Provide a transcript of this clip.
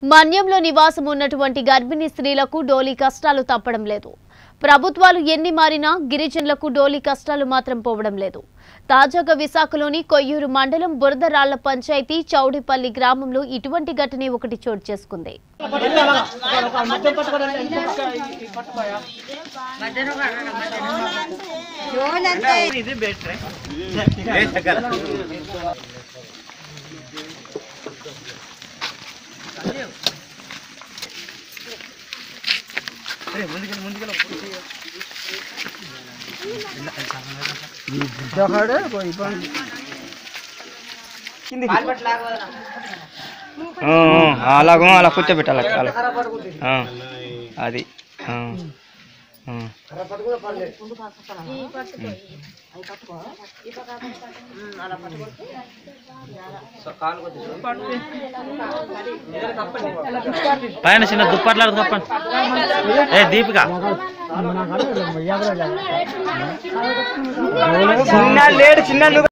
మన్యంలో నివాసం ఉన్నటువంటి గర్భిణీ స్త్రీలకు డోలీ కష్టాలు తప్పడం లేదు ప్రభుత్వాలు ఎన్ని మారినా గిరిజనులకు డోలీ కష్టాలు మాత్రం పోవడం లేదు తాజాగా విశాఖలోని కొయ్యూరు మండలం బురదరాళ్ల పంచాయతీ చౌడిపల్లి గ్రామంలో ఇటువంటి ఘటన ఒకటి చోటు చేసుకుంది ఆ, ఆ, అలాగో అలా కూర్చోబెట్టాలి అలా ఆ, అది ఆ, ఆ. పైన చిన్న దుప్పట్లాడు తప్పండి ఏ దీపిక చిన్న లేడు చిన్న